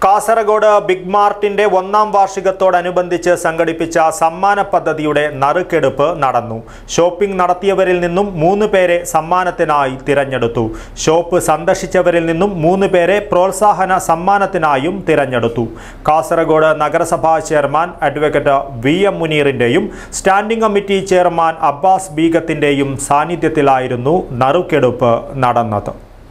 Kasaragod big മാർട്ടിന്റെ ഒന്നാം വാർഷികത്തോടനുബന്ധിച്ച് സംഘടിപ്പിച്ച സമ്മാന പദ്ധതിയുടെ നറുക്കെടുപ്പ് നടന്നു ഷോപ്പിംഗ് നടത്തിയവരിൽ നിന്നും മൂന്ന് പേരെ സമ്മാനത്തിനായി തിരഞ്ഞെടുത്തു ഷോപ്പ് സന്ദർശിച്ചവരിൽ നിന്നും മൂന്ന് പേരെ പ്രോത്സാഹന സമ്മാനത്തിനായും തിരഞ്ഞെടുത്തു കാസർഗോഡ് നഗരസഭാ ചെയർമാൻ അഡ്വക്കേറ്റ് വി എം മുനീറിന്റെയും സ്റ്റാൻഡിംഗ് കമ്മിറ്റി ചെയർമാൻ അബ്ബാസ് ബീഗത്തിന്റെയും സാന്നിധ്യത്തിലായിരുന്നു നറുക്കെടുപ്പ് നടന്നത്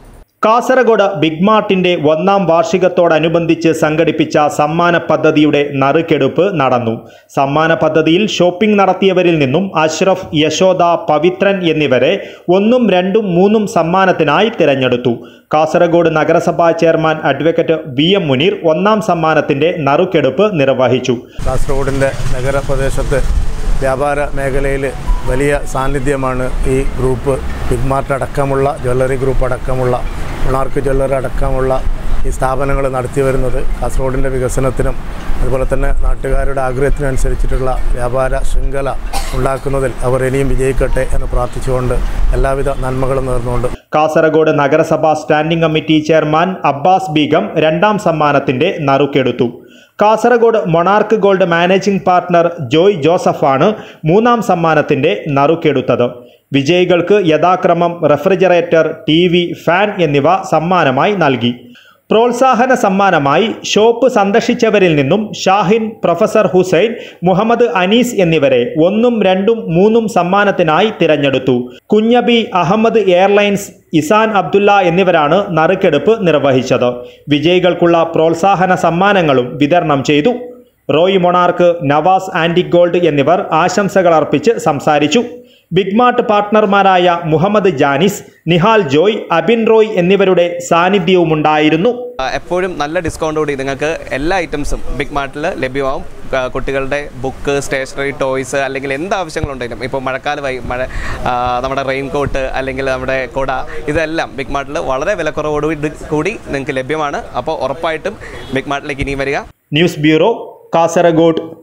കാസർഗോഡ് ബിഗ് മാർട്ടിന്റെ ഒന്നാം വാർഷികത്തോടനുബന്ധിച്ച് സംഘടിപ്പിച്ച സമ്മാന പദ്ധതിയുടെ നറുക്കെടുപ്പ് നടന്നു സമ്മാന പദ്ധതിയിൽ ഷോപ്പിംഗ് നടത്തിയവരിൽ നിന്നും അഷ്റഫ് യശോദ പവിത്രൻ എന്നിവരെ ഒന്നും രണ്ടും മൂന്നും സമ്മാനത്തിനായി തിരഞ്ഞെടുത്തു കാസർഗോഡ് നഗരസഭാ chairman advocate V M Muneer ഒന്നാം സമ്മാനത്തിന്റെ നറുക്കെടുപ്പ് നിർവഹിച്ചു കാസർഗോഡിൻ്റെ നഗരപ്രദേശത്ത് വ്യാപാര മേഖലയിൽ വലിയ സാന്നിധ്യമാണ് ഈ ഗ്രൂപ്പ് ബിഗ് മാർട്ട് അടക്കമുള്ള ജ്വല്ലറി ഗ്രൂപ്പ് അടക്കമുള്ള ഉണാർക്ക് ജ്വല്ലറി അടക്കമുള്ള ഈ സ്ഥാപനങ്ങൾ നടത്തി വരുന്നത് കാസർഗോഡിൻ്റെ വികസനത്തിനും അതുപോലെ തന്നെ നാട്ടുകാരുടെ ആഗ്രഹത്തിനനുസരിച്ചിട്ടുള്ള വ്യാപാര ശൃംഖല ഉണ്ടാക്കുന്നതിൽ അവർ ഇനിയും വിജയിക്കട്ടെ എന്ന് പ്രാർത്ഥിച്ചുകൊണ്ട് എല്ലാവിധ നന്മകളും നേർന്നുകൊണ്ട് കാസർഗോഡ് നഗരസഭാ standing committee chairman Abbas Begum രണ്ടാം സമ്മാനത്തിന്റെ നറുക്കെടുത്തു Kasaragod Monarch gold managing partner Joy ജോസഫാണ് മൂന്നാം സമ്മാനത്തിന്റെ നറുക്കെടുത്തത് വിജയികൾക്ക് യഥാക്രമം റെഫ്രിജറേറ്റർ ടി ഫാൻ എന്നിവ സമ്മാനമായി നൽകി പ്രോത്സാഹന സമ്മാനമായി ഷോപ്പ് സന്ദർശിച്ചവരിൽ നിന്നും ഷാഹിൻ പ്രൊഫസർ ഹുസൈൻ മുഹമ്മദ് അനീസ് എന്നിവരെ ഒന്നും രണ്ടും മൂന്നും സമ്മാനത്തിനായി തിരഞ്ഞെടുത്തു കുഞ്ഞബി അഹമ്മദ് എയർലൈൻസ് ഇസാൻ അബ്ദുള്ള എന്നിവരാണ് നറുക്കെടുപ്പ് നിർവഹിച്ചത് വിജയികൾക്കുള്ള പ്രോത്സാഹന സമ്മാനങ്ങളും വിതരണം ചെയ്തു റോയ് മൊണാർക്ക് നവാസ് ആൻറ്റി ഗോൾഡ് എന്നിവർ ആശംസകൾ അർപ്പിച്ച് സംസാരിച്ചു ബിഗ് മാർട്ട് പാർട്ട്ണർമാരായ മുഹമ്മദ് ജാനിസ് നിഹാൽ ജോയ് അബിൻ റോയ് എന്നിവരുടെ സാന്നിധ്യവുമുണ്ടായിരുന്നു ആ, എപ്പോഴും നല്ല ഡിസ്കൗണ്ടോടി നിങ്ങൾക്ക് എല്ലാ ഐറ്റംസും ബിഗ് മാർട്ടിൽ ലഭ്യമാവും ആ, കുട്ടികളുടെ ബുക്ക് സ്റ്റേഷനറി ടോയ്സ് അല്ലെങ്കിൽ എന്ത് ആവശ്യങ്ങളുണ്ടെങ്കിലും ഇപ്പോൾ മഴക്കാലമായി മഴ ആ, നമ്മുടെ റെയിൻ കോട്ട് അല്ലെങ്കിൽ നമ്മുടെ കുട ഇതെല്ലാം ബിഗ് മാർട്ടിൽ വളരെ വിലക്കുറവോട് കൂടി നിങ്ങൾക്ക് ലഭ്യമാണ് അപ്പോൾ ഉറപ്പായിട്ടും ബിഗ് മാർട്ടിലേക്ക് ഇനിയും വരിക ന്യൂസ് ബ്യൂറോ കാസർഗോഡ്